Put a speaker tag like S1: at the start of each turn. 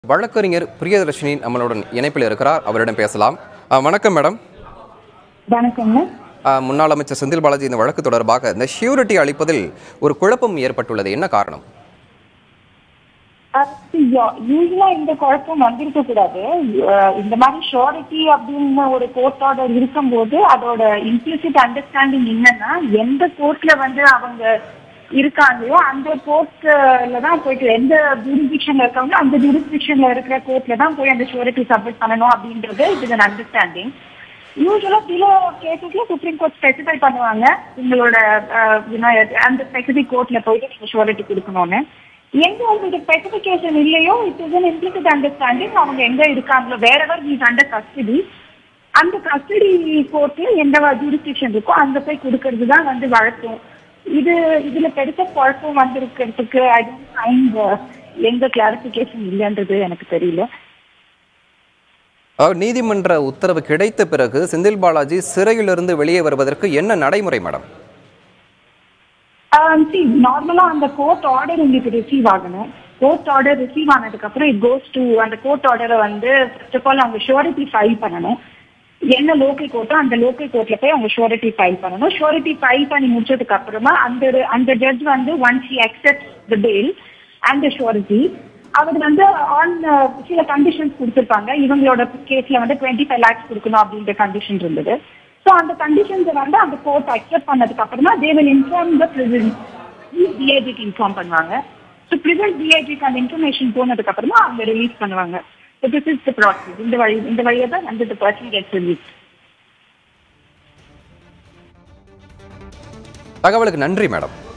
S1: வழக்கறிஞர் பிரியதர்ஷினி நம்மளுடன் இணைப்பில் இருக்கிறார் அவரிடம் பேசலாம் ஆ, வணக்கம் மேடம்
S2: வணக்கங்க
S1: ஆ, முன்னாள் அமைச்சர் செந்தில் பாலாஜி இந்த வழக்கு தொடர்பாக இந்த ஷியூரிட்டி அளிப்பதில் ஒரு குழப்பம் ஏற்பட்டுள்ளது என்ன காரணம்
S2: யூஸ்வலா இந்த குழப்பம் வந்திருக்க கூடாது அஹ் இந்த மாதிரி ஷோரிட்டி அப்படின்னு ஒரு கோர்ட் ஆர்டர் இருக்கும்போது அதோட இம்ப்ளிசிட் அண்டர்ஸ்டாண்டிங் என்னன்னா எந்த கோர்ட்ல வந்து அவங்க இருக்காங்களோ அந்த கோர்ட்ல தான் போயிட்டு எந்த ஜூரிஸ்டிக்ஷன்ல இருக்காங்களோ அந்த ஜூரிஸ்டிக்ஷன்ல இருக்கிற கோர்ட்ல தான் போய் அந்த ஷோரிட்டி சப்மிட் பண்ணணும் அப்படின்றது இது அன் அண்டர்ஸ்டாண்டிங் யூஸ்வலா சில கேசஸ்ல சுப்ரீம் கோர்ட் ஸ்பெசிஃபை பண்ணுவாங்க உங்களோட அஹ், you know, அந்த ஸ்பெசிபிக் கோர்ட்ல போயிட்டு நீங்க ஷோரிட்டி கொடுக்கணும்னு எங்க உங்களுக்கு ஸ்பெசிபிகேஷன் இல்லையோ it is an implicit understanding அவங்க எங்க இருக்காங்களோ வேற எவர் இஸ் அண்டர் கஸ்டடி அந்த கஸ்டடி கோர்ட்ல எந்த ஜூரிஸ்டிக்ஷன் இருக்கோ அங்க போய் கொடுக்கறது தான் வந்து வழக்கம் இது இதுல பெருசா குழப்பம் வந்திருக்கிறதுக்கு ஐ டோன்ட் ஃபைண்ட் எந்த கிளாரிபிகேஷன் இல்லைன்றது எனக்கு தெரியல
S1: அதாவது நீதிமன்ற உத்தரவு கிடைத்த பிறகு செந்தில் பாலாஜி சிறையிலிருந்து வெளியே வருவதற்கு என்ன நடைமுறை மேடம்
S2: நார்மலா அந்த கோர்ட் ஆர்டர் உங்களுக்கு ரிசீவ் ஆகணும் கோர்ட் ஆர்டர் ரிசீவ் ஆனதுக்கு அப்புறம் இட் கோஸ் டு அந்த கோர்ட் ஆர்டரை வந்து ஃபர்ஸ்ட் ஆஃப் ஆல் அவங்க ஷூரிட்டி ஃபைல் பண்ணணும் என்ன லோக்கல் கோர்ட்டோ அந்த லோக்கல் கோர்ட்ல போய் அவங்க ஷூரிட்டி ஃபைல் பண்ணணும் ஷூரிட்டி ஃபைல் பண்ணி முடிச்சதுக்கு அப்புறமா அந்த அந்த ஜட்ஜ் வந்து ஒன்ஸ் ஹி அக்செப்ட் த பேல் அண்ட் ஷூரிட்டி அவர் வந்து ஆன் சில கண்டிஷன்ஸ் கொடுத்துருப்பாங்க இவங்களோட கேஸ்ல வந்து டுவெண்ட்டி ஃபைவ் லேக்ஸ் கொடுக்கணும் அப்படின்ற கண்டிஷன் இருந்தது ஸோ அந்த கண்டிஷன்ஸை வந்து அந்த கோர்ட் அக்செப்ட் பண்ணதுக்கு அப்புறமா they will inform the president டிஐஜிக்கு இன்ஃபார்ம் பண்ணுவாங்க ஸோ பிரசிடென்ட் டிஐஜிக்கு அந்த இன்ஃபர்மேஷன் போனதுக்கு அப்புறமா அவங்க ரிலீஸ் பண்ணுவாங்க so this is the process இந்த வழி இந்த வழியை தான் வந்து த பர்சன் கெட்ஸ் ரிலீஸ்
S1: தகவலுக்கு நன்றி மேடம்